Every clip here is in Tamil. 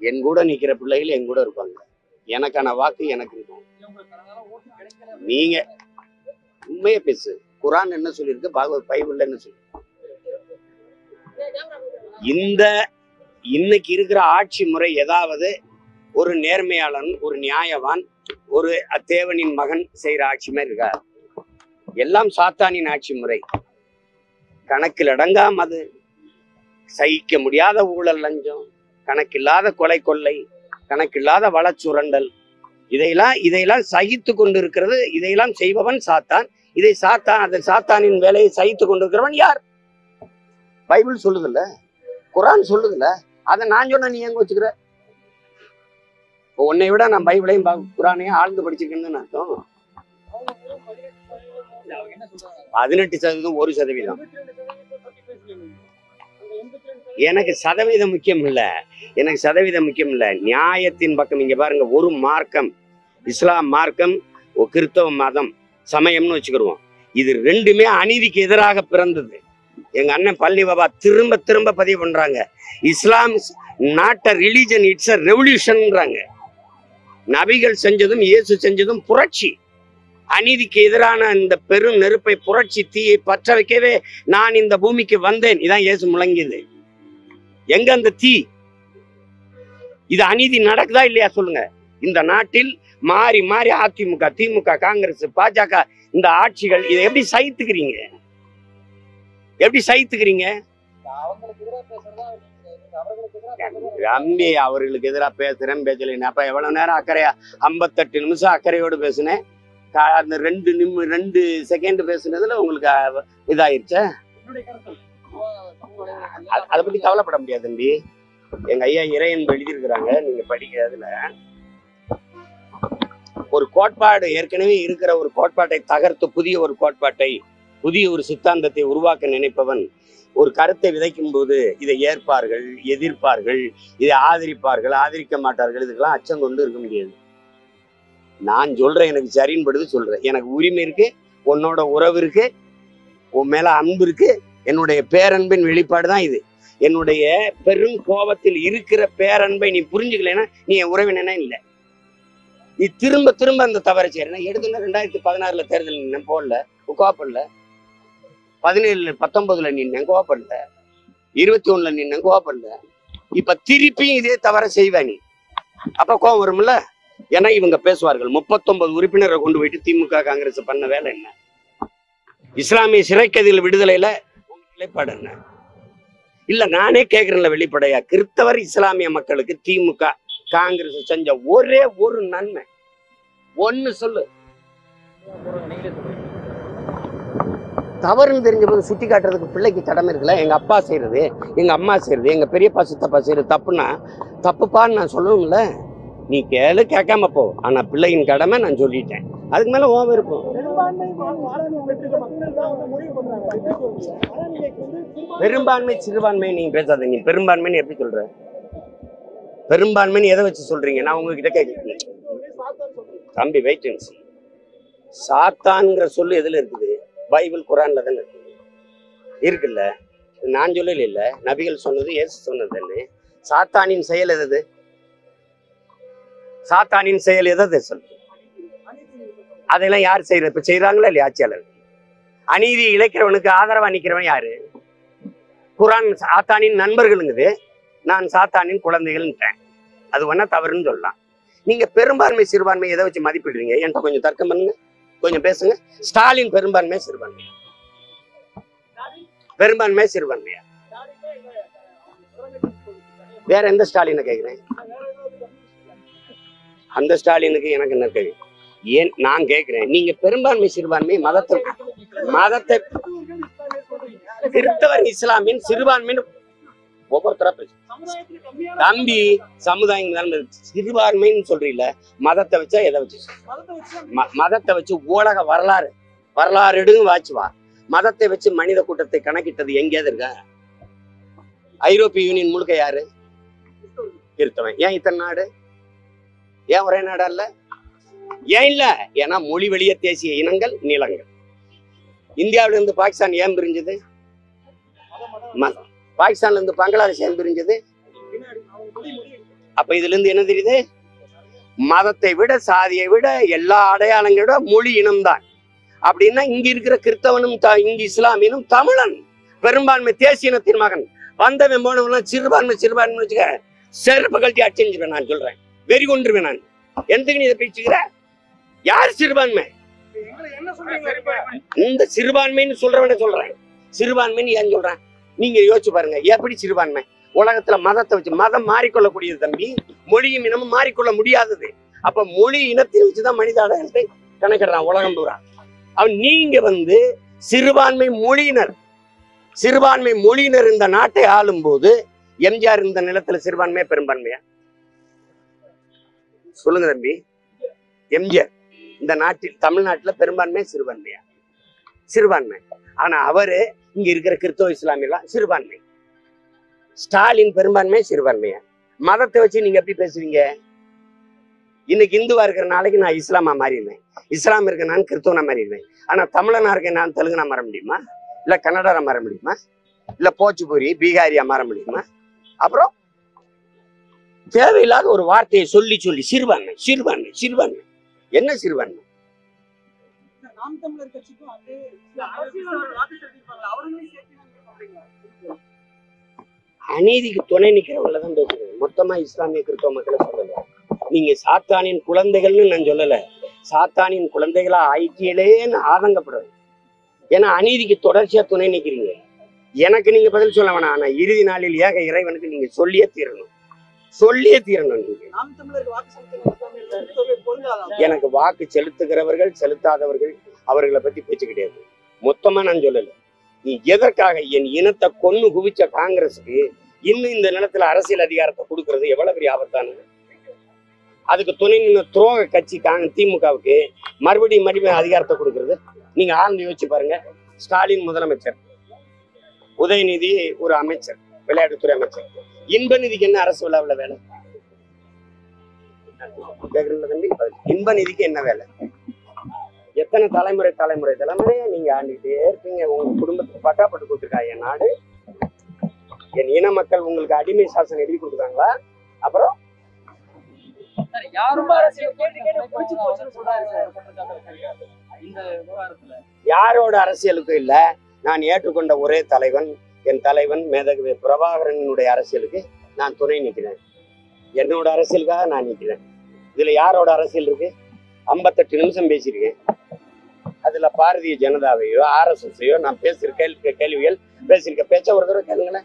என் கூட நிக்கிற பிள்ளைகள் என் கூட இருப்பாங்க எனக்கான வாக்கு எனக்கு இருக்கும் நீங்க உண்மையை பேசு குரான் என்ன சொல்லியிருக்கு பாகவத் பைபிள்ல என்ன சொல்லி இந்த இன்னைக்கு இருக்கிற ஆட்சி முறை ஏதாவது ஒரு நேர்மையாளன் ஒரு நியாயவான் ஒரு தேவனின் மகன் செய்யற ஆட்சி மாதிரி இருக்கா எல்லாம் சாத்தானின் ஆட்சி முறை கணக்கில் அடங்காம அது சகிக்க முடியாத ஊழல் லஞ்சம் கணக்கில்லாத கொலை கொள்ளை கணக்கில்லாத வளச்சுரண்டல் இதையெல்லாம் இதையெல்லாம் சகித்து கொண்டிருக்கிறது இதையெல்லாம் செய்பவன் சாத்தான் இதை சாத்தான் அந்த சாத்தானின் வேலையை சகித்து கொண்டிருக்கிறவன் யார் பைபிள் சொல்லுதுல்ல குரான் சொல்லுதுல்ல அதை நான் சொன்ன நீ எங்க வச்சுக்கிற இப்போ உன்னை விட நான் பைபிளையும் பா- குரானையும் ஆழ்ந்து படிச்சிருக்கேன்னு அர்த்தம் பதினெட்டு சதவீதம் ஒரு சதவீதம் எனக்கு சதவீதம் முக்கியம் இல்ல எனக்கு சதவீதம் முக்கியம் இல்ல நியாயத்தின் பக்கம் இங்க பாருங்க ஒரு மார்க்கம் இஸ்லாம் மார்க்கம் ஒரு கிறிஸ்தவ மதம் சமயம்னு வச்சுக்கிடுவோம் இது ரெண்டுமே அநீதிக்கு எதிராக பிறந்தது எங்க அண்ணன் பழனி பாபா திரும்ப திரும்ப பதிவு பண்றாங்க Islam not a religion it's a ரெவல்யூஷன்ன்றாங்க நபிகள் செஞ்சதும் இயேசு செஞ்சதும் புரட்சி அநீதிக்கு எதிரான இந்த பெரும் நெருப்பை புரட்சி தீயை பற்ற வைக்கவே நான் இந்த பூமிக்கு வந்தேன் இதான் இயேசு முழங்கியது எங்க அந்த தீ இது அநீதி நடக்குதா இல்லையா சொல்லுங்க இந்த நாட்டில் மாறி மாறி அதிமுக திமுக காங்கிரஸ் பாஜக இந்த ஆட்சிகள் இதை எப்படி சகித்துக்கிறீங்க எப்படி சகித்துக்கிறீங்க ரம்பி அவர்களுக்கு எதிராக பேசுறேன் பேசல அப்ப எவ்வளவு நேரம் அக்கறையா ஐம்பத்தெட்டு நிமிஷம் அக்கறையோடு பேசினேன் கா- அந்த ரெண்டு நிமி ரெண்டு செகண்ட் பேசுனதுல உங்களுக்கு அஹ், இதாயிருச்சா அ- அதை பத்தி கவலைப்பட முடியாது தம்பி எங்க ஐயா இறையன் எழுதியிருக்கிறாங்க நீங்க படிக்க அதுல ஒரு கோட்பாடு ஏற்கனவே இருக்கிற ஒரு கோட்பாட்டை தகர்த்து புதிய ஒரு கோட்பாட்டை புதிய ஒரு சித்தாந்தத்தை உருவாக்க நினைப்பவன் ஒரு கருத்தை விதைக்கும் போது இதை ஏற்பார்கள் எதிர்ப்பார்கள் இதை ஆதரிப்பார்கள் ஆதரிக்க மாட்டார்கள் இதுக்கெல்லாம் அச்சம் கொண்டு இருக்க முடியாது நான் சொல்றேன் எனக்கு சரின்னு படுது சொல்றேன் எனக்கு உரிமை இருக்கு உன்னோட உறவு இருக்கு உன் மேல அன்பு இருக்கு என்னுடைய பேரன்பின் வெளிப்பாடு தான் இது என்னுடைய பெரும் கோபத்தில் இருக்கிற பேரன்பை நீ புரிஞ்சுக்கலைன்னா நீ என் உறவினனா இல்லை நீ திரும்ப திரும்ப அந்த தவறை செய்யறேன் எடுத்துன ரெண்டாயிரத்தி பதினாறுல தேர்தல் நின்னேன் போடல கோவப்படல பதினேழுல பத்தொன்பதுல நின்னேன் கோவப்படல இருபத்தி ஒண்ணுல நின்னேன் கோவப்படல இப்ப திருப்பியும் இதே தவற செய்வ நீ அப்ப கோவம் வரும்ல ஏன்னா இவங்க பேசுவார்கள் முப்பத்தொன்பது உறுப்பினரை கொண்டு போயிட்டு திமுக காங்கிரஸ் பண்ண வேலை என்ன இஸ்லாமிய சிறைக்கதில் விடுதலையில உங்க நிலைப்பாடு என்ன இல்ல நானே கேக்குறேன்ல வெளிப்படையா கிறிஸ்தவர் இஸ்லாமிய மக்களுக்கு திமுக காங்கிரஸ் செஞ்ச ஒரே ஒரு நன்மை ஒன்னு சொல்லு தவறுன்னு தெரிஞ்ச போது சுட்டி காட்டுறதுக்கு பிள்ளைக்கு கடமை இருக்குல்ல எங்க அப்பா செய்யறது எங்க அம்மா செய்யறது எங்க பெரியப்பா சித்தப்பா செய்யறது தப்புன்னா தப்புப்பான்னு நான் சொல்லணும்ல நீ கேளு கேட்காம போ ஆனா பிள்ளையின் கடமை நான் சொல்லிட்டேன் அதுக்கு மேல ஓவ இருக்கும் பெரும்பான்மை சிறுபான்மை நீங்க பேசாத நீ பெரும்பான்மைன்னு எப்படி சொல்ற பெரும்பான்மைன்னு எதை வச்சு சொல்றீங்க நான் உங்ககிட்ட கேட்க தம்பி வெயிட் அண்ட் see. சாத்தான்ங்கிற சொல்லு எதுல இருக்குது பைபிள் குரான்ல தானே இருக்குது இருக்குல்ல நான் சொல்லல இல்ல நபிகள் சொன்னது இயேசு சொன்னதுன்னு சாத்தானின் செயல் எது சாத்தானின் செயல் எதை சொல்லு அதெல்லாம் யார் செய்யறது இப்ப செய்யறாங்களா இல்லையா ஆட்சியாளர் அநீதி இழைக்கிறவனுக்கு ஆதரவா நிக்கிறவன் யாரு குரான் சாத்தானின் நண்பர்களுங்குது நான் சாத்தானின் குழந்தைகள்ன்றேன் அது வேணா தவறுன்னு சொல்லலாம் நீங்க பெரும்பான்மை சிறுபான்மை எதை வச்சு மதிப்பிடுறீங்க என்கிட்ட கொஞ்சம் தர்க்கம் பண்ணுங்க கொஞ்சம் பேசுங்க ஸ்டாலின் பெரும்பான்மை சிறுபான்மை பெரும்பான்மை சிறுபான்மையா வேற எந்த ஸ்டாலினை கேக்குறேன் அந்த ஸ்டாலினுக்கு எனக்கு என்ன கேள்வி ஏன் நான் கேக்குறேன் நீங்க பெரும்பான்மை சிறுபான்மை மதத்தை மதத்தை கிறிஸ்தவர் இஸ்லாமின் சிறுபான்மைன்னு ஒவ்வொருத்தரா பேசு தம்பி சமுதாயம் தானே சிறுபான்மைன்னு சொல்றீல மதத்தை வச்சா எதை வச்சு ம- மதத்தை வச்சு உலக வரலாறு வரலாறு எடுங்க வாச்சு வா மதத்தை வச்சு மனித கூட்டத்தை கணக்கிட்டது எங்கேயாவது இருக்கா ஐரோப்பிய யூனியன் முழுக்க யாரு கிறிஸ்தவன் ஏன் இத்தனை நாடு ஏன் ஒரே நாடா இல்ல ஏன் இல்ல ஏன்னா மொழி வழிய தேசிய இனங்கள் நிலங்கள் இந்தியாவில இருந்து பாகிஸ்தான் ஏன் பிரிஞ்சது மதம் பாகிஸ்தான்ல இருந்து பங்களாதேஷ் ஏன் பிரிஞ்சது அப்ப இதுல இருந்து என்ன தெரியுது மதத்தை விட சாதியை விட எல்லா அடையாளங்களை விட மொழி இனம்தான் அப்படின்னா இங்க இருக்கிற கிறிஸ்தவனும் த- இங்க இஸ்லாமியனும் தமிழன் பெரும்பான்மை தேசிய இனத்தின் மகன் வந்தவன் போனவன் சிறுபான்மை சிறுபான்மை வச்சுக்க செருப்பு கழட்டி அடிச்சிருவேன் நான் சொல்றேன் வெறி கொண்டுருவேன் நான் எந்தக்கு நீ இதை பேச்சுக்கிற யார் சிறுபான்மை எங்களை என்ன சொல்றீங்க இந்த சிறுபான்மைன்னு சொல்றவன சொல்றேன் சிறுபான்மைன்னு ஏன் சொல்றேன் நீங்க யோசிச்சு பாருங்க எப்படி சிறுபான்மை உலகத்துல மதத்தை வச்சு மதம் மாறிக்கொள்ளக்கூடியது தம்பி மொழியும் இனமும் மாறிக்கொள்ள முடியாதது அப்ப மொழி இனத்தை வச்சுதான் மனித அடையாளத்தை கணக்கிடுறான் உலகம் பூரா அவன் நீங்க வந்து சிறுபான்மை மொழியினர் சிறுபான்மை மொழியினர் இந்த நாட்டை ஆளும் போது எம்ஜிஆர் இந்த நிலத்துல சிறுபான்மையா பெரும்பான்மையா சொல்லுங்க தம்பி எம்ஜிஆர் இந்த நாட்டில் தமிழ்நாட்டுல பெரும்பான்மையா சிறுபான்மையா சிறுபான்மை ஆனா அவரு இங்க இருக்கிற கிறிஸ்தவ இஸ்லாமியெல்லாம் சிறுபான்மை ஸ்டாலின் பெரும்பான்மை சிறுபான்மையா மதத்தை வச்சு நீங்க எப்படி பேசுவீங்க இன்னைக்கு இந்துவா இருக்கிற நாளைக்கு நான் இஸ்லாமா மாறிடுவேன் இஸ்லாம் இருக்க நான் கிறிஸ்தவனா மாறிடுவேன் ஆனா தமிழனா இருக்க நான் தெலுங்குனா மாற முடியுமா இல்ல கன்னடரா மாற முடியுமா இல்ல போச்சுபூரி பீகாரியா மாற முடியுமா அப்புறம் தேவையில்லாத ஒரு வார்த்தையை சொல்லி சொல்லி சிறுபான்மை சிறுபான்மை சிறுபான்மை என்ன சிறுபான்மை நாம் தமிழர் கட்சிக்கும் வந்து இந்த அரசியல் அவர் வாக்கு செலுத்திருப்பாங்க அவர்களையும் சேர்த்து நீங்க சொல்றீங்களா அநீதிக்கு துணை நிக்கிறவங்கள தான் பேசுறேன் மொத்தமா இஸ்லாமிய கிறிஸ்தவ மக்களை சொல்லல நீங்க சாத்தானின் குழந்தைகள்னு நான் சொல்லல சாத்தானின் குழந்தைகளா ஆயிட்டீங்களேன்னு ஆதங்கப்படுறேன் ஏன்னா அநீதிக்கு தொடர்ச்சியா துணை நிக்கிறீங்க எனக்கு நீங்க பதில் சொல்ல வேணாம் ஆனா இறுதி நாளில் ஏக இறைவனுக்கு நீங்க சொல்லியே தீரணும் சொல்லியே தீரணும் நீங்க நாம் தமிழருக்கு வாக்கு செலுத்தின இஸ்லாமியர்கள் தொகை பொருந்தாதா எனக்கு வாக்கு செலுத்துகிறவர்கள் செலுத்தாதவர்கள் அவர்களை பத்தி பேச்சு கிடையாது மொத்தமா நான் சொல்லல நீ எதற்காக என் இனத்தை கொன்னு குவிச்ச காங்கிரஸுக்கு இன்னும் இந்த நிலத்துல அரசியல் அதிகாரத்தை கொடுக்கறது எவ்வளவு பெரிய ஆபத்தானது அதுக்கு துணை நின்ற துரோக கட்சி காங்க திமுகவுக்கு மறுபடியும் மறுபடியும் அதிகாரத்தை கொடுக்கறது நீங்க ஆழ்ந்து யோசிச்சு பாருங்க ஸ்டாலின் முதலமைச்சர் உதயநிதி ஒரு அமைச்சர் விளையாட்டுத்துறை அமைச்சர் இன்ப நிதிக்கு என்ன அரசு விழாவில் வேலை கேக்குறீங்களா தம்பி இன்ப நிதிக்கு என்ன வேலை எத்தனை தலைமுறை தலைமுறை தலைமுறையா நீங்க ஆண்டுகிட்டே இருப்பீங்க உங்க குடும்பத்துக்கு பட்டாப்பட்டு கொடுத்துருக்கா என் நாடு என் இன மக்கள் உங்களுக்கு அடிமை சாசனம் எழுதி கொடுக்குறாங்களா அப்புறம் ரொம்ப அரசியல் கேட்டு கேட்டு பிடிச்சு போச்சுன்னு சொல்றாரு சார் இந்த விவகாரத்துல யாரோட அரசியலுக்கும் இல்ல நான் ஏற்றுக்கொண்ட ஒரே தலைவன் என் தலைவன் மேதகவி பிரபாகரனுடைய அரசியலுக்கு நான் துணை நிற்கிறேன் என்னோட அரசியலுக்காக நான் நிற்கிறேன் இதுல யாரோட அரசியல் இருக்கு ஐம்பத்தெட்டு நிமிஷம் பேசியிருக்கேன் அதுல பாரதிய ஜனதாவையோ ஆர்எஸ்எஸ்ஐயோ நான் பேசியிருக்க கேள்வி கேள்விகள் பேசியிருக்க பேச்ச ஒரு தடவை கேளுங்களேன்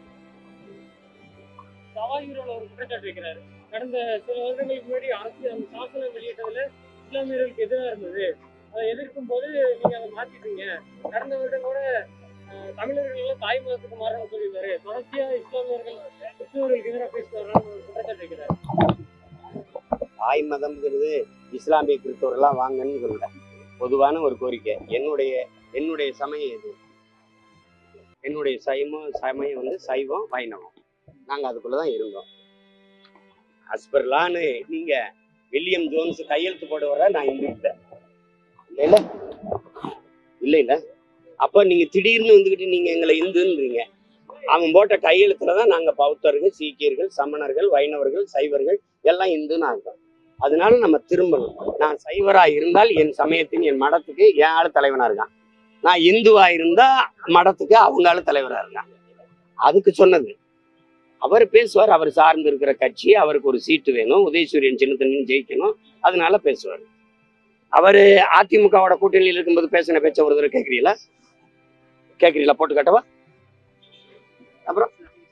சவாஹிரோல ஒரு குற்றச்சாட்டு வைக்கிறாரு கடந்த சில வருடங்களுக்கு முன்னாடி அரசு அந்த சாசனம் வெளியிட்டதுல இஸ்லாமியர்களுக்கு எதிராக இருந்தது அதை எதிர்க்கும் போது நீங்க அதை மாத்திட்டீங்க கடந்த வருடம் கூட அஹ், தமிழர்கள் எல்லாம் தாய் மதத்துக்கு மாறணும்னு சொல்லியிருந்தாரு தொடர்ச்சியா இஸ்லாமியர்கள் கிறிஸ்தவர்களுக்கு எதிராக பேசுவாரான்னு ஒரு குற்றச்சாட்டு வைக்கிறாரு தாய் மதம்ங்கிறது இஸ்லாமிய கிறிஸ்தவர்கள்லாம் வாங்கன்னு சொல்லல பொதுவான ஒரு கோரிக்கை என்னுடைய என்னுடைய சமயம் எது என்னுடைய சைவம் சமயம் வந்து சைவம் வைணவம் நாங்க அதுக்குள்ளதான் இருந்தோம் அஸ்பர்லான்னு நீங்க வில்லியம் ஜோன்ஸ் கையெழுத்து போட வர நான் இந்து இல்லை இல்ல இல்ல இல்ல அப்ப நீங்க திடீர்னு வந்துகிட்டு நீங்க எங்களை இந்துன்றீங்க அவன் போட்ட கையெழுத்துல தான் நாங்க பௌத்தர்கள் சீக்கியர்கள் சமணர்கள் வைணவர்கள் சைவர்கள் எல்லாம் இந்துன்னு ஆகும் அதனால நம்ம திரும்பணும் நான் சைவரா இருந்தால் என் சமயத்தின் என் மடத்துக்கு என் ஆளு தலைவனா இருக்கான் நான் இந்துவா இருந்தா மடத்துக்கு அவங்க ஆளு தலைவரா இருக்கான் அதுக்கு சொன்னது அவர் பேசுவார் அவர் சார்ந்து இருக்கிற கட்சி அவருக்கு ஒரு சீட்டு வேணும் உதயசூரியன் சின்னத்தனின்னு ஜெயிக்கணும் அதனால பேசுவார் அவரு அதிமுகவோட கூட்டணியில் இருக்கும்போது பேசின பேச்ச ஒரு தடவை கேட்குறீங்களா கேட்குறீங்களா போட்டு காட்டவா அப்புறம்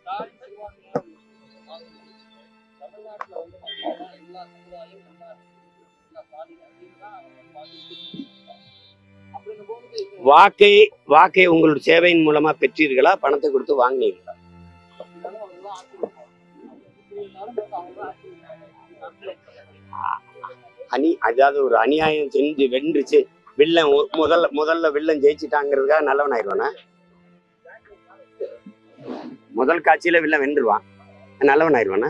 தமிழ்நாட்டுல வந்து பாத்தீங்கன்னா எல்லா சமுதாயம் நல்லா இருக்கு எல்லா சாதி அப்படின்னும் போது வாக்கை வாக்கை உங்களுடைய சேவையின் மூலமா பெற்றீர்களா பணத்தை கொடுத்து வாங்கினீர்களா இருந்தாலும் அவங்க தான் ஆட்சி இப்படி இருந்தாலும் வந்து அவங்க தான் ஆட்சி அணி அதாவது ஒரு அநியாயம் செஞ்சு வென்றுச்சு வில்லன் ஒ- முதல்ல முதல்ல வில்லன் ஜெயிச்சிட்டாங்கிறதுக்காக நல்லவன் ஆயிடுவானா முதல் காட்சியில வில்லன் வென்றுவான் நல்லவன் ஆயிடுவானா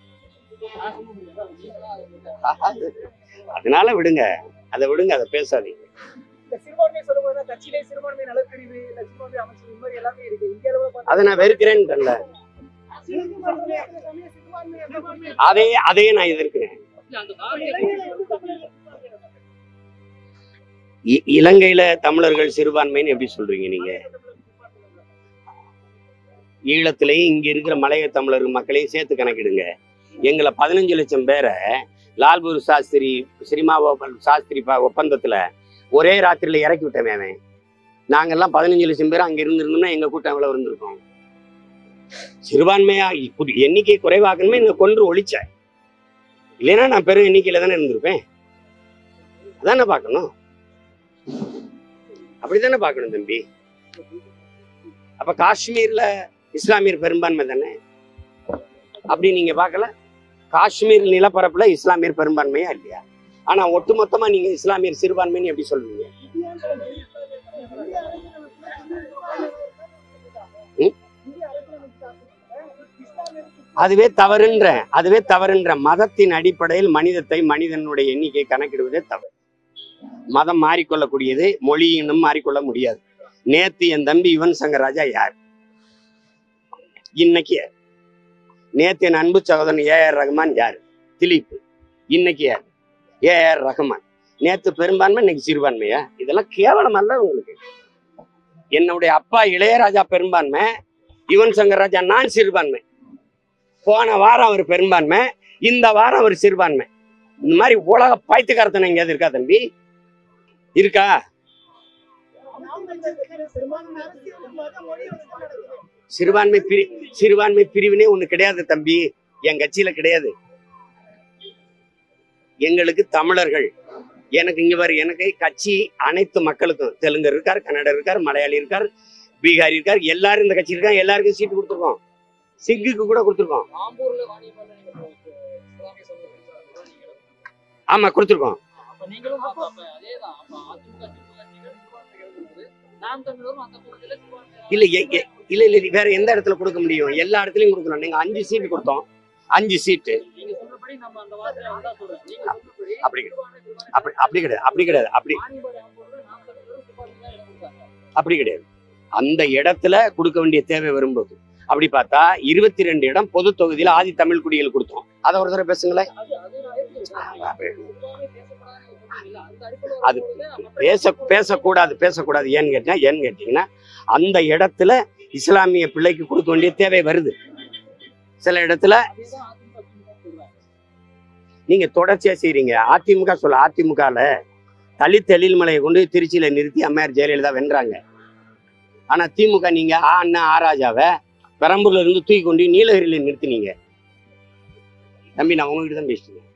அதனால விடுங்க அதை விடுங்க அதை பேசாதீங்க இந்த சிறுபான்மை சொல்லும்போது தான் கட்சியிலே சிறுபான்மை நலப்பிரிவு இல்ல சிறுபான்மை அமைச்சர் இந்த மாதிரி எல்லாமே இருக்கு இங்க அளவுல அதை நான் வெறுக்கிறேன்னு நீதிமன்றத்துல இருக்கிற சமய சிறுபான்மையை சிறுபான்மையை அதே அதே நான் எதிர்க்கிறேன் அந்த வார்த்தை இலங்கையில வந்து தமிழர்கள் சிறுபான்மையினர். இ- இலங்கையில தமிழர்கள் சிறுபான்மைன்னு எப்படி சொல்றீங்க நீங்க ஈழத்திலையும் இங்க இருக்கிற மலைய தமிழர் மக்களையும் சேர்த்து கணக்கிடுங்க எங்களை பதினஞ்சு லட்சம் பேரை லால்பூர் சாஸ்திரி சினிமா ஒப்ப- சாஸ்திரி ப- ஒப்பந்தத்துல ஒரே ராத்திரியில இறக்கி விட்டமே அவன் நாங்கெல்லாம் பதினஞ்சு லட்சம் பேர் அங்க இருந்திருந்தோம்னா எங்க கூட்டம் எவ்வளவு இருந்திருக்கும் சிறுபான்மையா இ- கு- எண்ணிக்கை குறைவாக்கணுமே இந்த கொன்று ஒழிச்ச இல்லைன்னா நான் பெரும் எண்ணிக்கையில தானே இருந்திருப்பேன் அதானே பார்க்கணும் அப்படித்தானே பார்க்கணும் தம்பி அப்ப காஷ்மீர்ல இஸ்லாமியர் பெரும்பான்மை தானே அப்படி நீங்க பார்க்கல காஷ்மீர் நிலப்பரப்புல இஸ்லாமியர் பெரும்பான்மையா இல்லையா ஆனா ஒட்டுமொத்தமா நீங்க இஸ்லாமியர் சிறுபான்மைன்னு எப்படி சொல்றீங்க இந்திய அரசியலமைப்புல ம்? இந்திய அரசியலமைப்பு இஸ்லாமியர் அதுவே தவறுன்ற அதுவே தவறுன்ற மதத்தின் அடிப்படையில் மனிதத்தை மனிதனுடைய எண்ணிக்கை கணக்கிடுவதே தவறு மதம் மாறிக்கொள்ளக்கூடியது மொழியினும் மாறிக்கொள்ள முடியாது நேத்து என் தம்பி யுவன் சங்கர் ராஜா யார் இன்னைக்கு யார் நேத்து என் அன்பு சகோதரன் ஏ ஆர் ரஹ்மான் யார் திலீப் இன்னைக்கு யார் ஏ ஆர் ரஹ்மான் நேத்து பெரும்பான்மை இன்னைக்கு சிறுபான்மையா இதெல்லாம் கேவலம் அல்ல உங்களுக்கு என்னுடைய அப்பா இளையராஜா பெரும்பான்மை யுவன் சங்கர் ராஜா நான் சிறுபான்மை போன வாரம் அவர் பெரும்பான்மை இந்த வாரம் அவர் சிறுபான்மை இந்த மாதிரி உலக பாய்த்துக்காரத்தனை எங்கேயாவது இருக்கா தம்பி இருக்கா நாம் தமிழர் பெரும்பான்மை அரசியல் மத மொழி வச்சு நடக்குது சிறுபான்மை பிரி சிறுபான்மை பிரிவினே ஒண்ணு கிடையாது தம்பி என் கட்சியில கிடையாது எங்களுக்கு தமிழர்கள் எனக்கு இங்க பாரு எனக்கு கட்சி அனைத்து மக்களுக்கும் தெலுங்கர் இருக்கார் கன்னடர் இருக்கார் மலையாளி இருக்கார் பீகாரி இருக்கார் எல்லாரும் இந்த கட்சி இருக்காங்க எல்லாருக்கும் சீட்டு கொடுத்துருக்கோம் சிங்குக்கு கூட கொடுத்துருக்கோம் ஆம்பூர்ல வாணியம்பாடில நீங்க இஸ்லாமிய சமூகத்தை நீங்களும் ஆமா கொடுத்துருக்கோம் அப்ப நீங்களும் அப்ப அப்ப அதேதான் அப்ப அதிமுக திமுக நீங்கள் சிறுபான்மைகள் இருக்குது நாம் தமிழரும் அந்த பகுதியில சிறுபான்மை இல்ல, எ- எ- இல்ல இல்ல இல்ல, வேற எந்த இடத்துல கொடுக்க முடியும் எல்லா இடத்துலயும் கொடுக்கலாம் நீங்க அஞ்சு சீட்டு கொடுத்தோம் அஞ்சு சீட்டு நீங்க சொன்னபடி நம்ம அந்த வார்த்தையை அதான் சொல்றோம் நீங்க சொன்னபடி அப்படி சிறுபான்மை, சிறுபான்மை அப்படி அப்படி கிடையாது அப்படி கிடையாது அப்படி வாணியம்பாடி ஆம்பூர்ல நாம் தமிழரும் சிறுபான்மை தான் இடம் கொடுத்தாங்க அப்படி கிடையாது அந்த இடத்துல கொடுக்க வேண்டிய தேவை வரும்போது அப்படி பார்த்தா இருபத்தி ரெண்டு இடம் பொது தொகுதியில ஆதி தமிழ் குடிகள் கொடுத்தோம் அதை ஒரு தடவை பேசுங்களேன் அது அது நான் ஏற்றுக்கிறேன். அப்ப சிறுபான்மை பேசப்படாத ஒரு பொருள் இல்ல. அந்த அடிப்படையில அது வரும்பொழுது மற்ற பேச பேசக்கூடாது பேசக்கூடாது ஏன்னு கேட்டா ஏன்னு கேட்டீங்கன்னா அந்த இடத்துல இஸ்லாமிய பிள்ளைக்கு கொடுக்க வேண்டிய தேவை வருது சில இடத்துல அதேதான் அதிமுக திமுக சொல்றாங்க நீங்க தொடர்ச்சியா செய்றீங்க அதிமுக சொல்ல அதிமுகல தலித் எழில்மலையை கொண்டு திருச்சியில நிறுத்தி அம்மையார் ஜெயலலிதா வென்றாங்க ஆனா திமுக நீங்க ஆ அண்ணா ஆராஜாவை பெரம்பூர்ல இருந்து தூக்கி கொண்டு நீலகிரியில நிறுத்தினீங்க தம்பி நான் உங்ககிட்ட தான் பேசுறேன்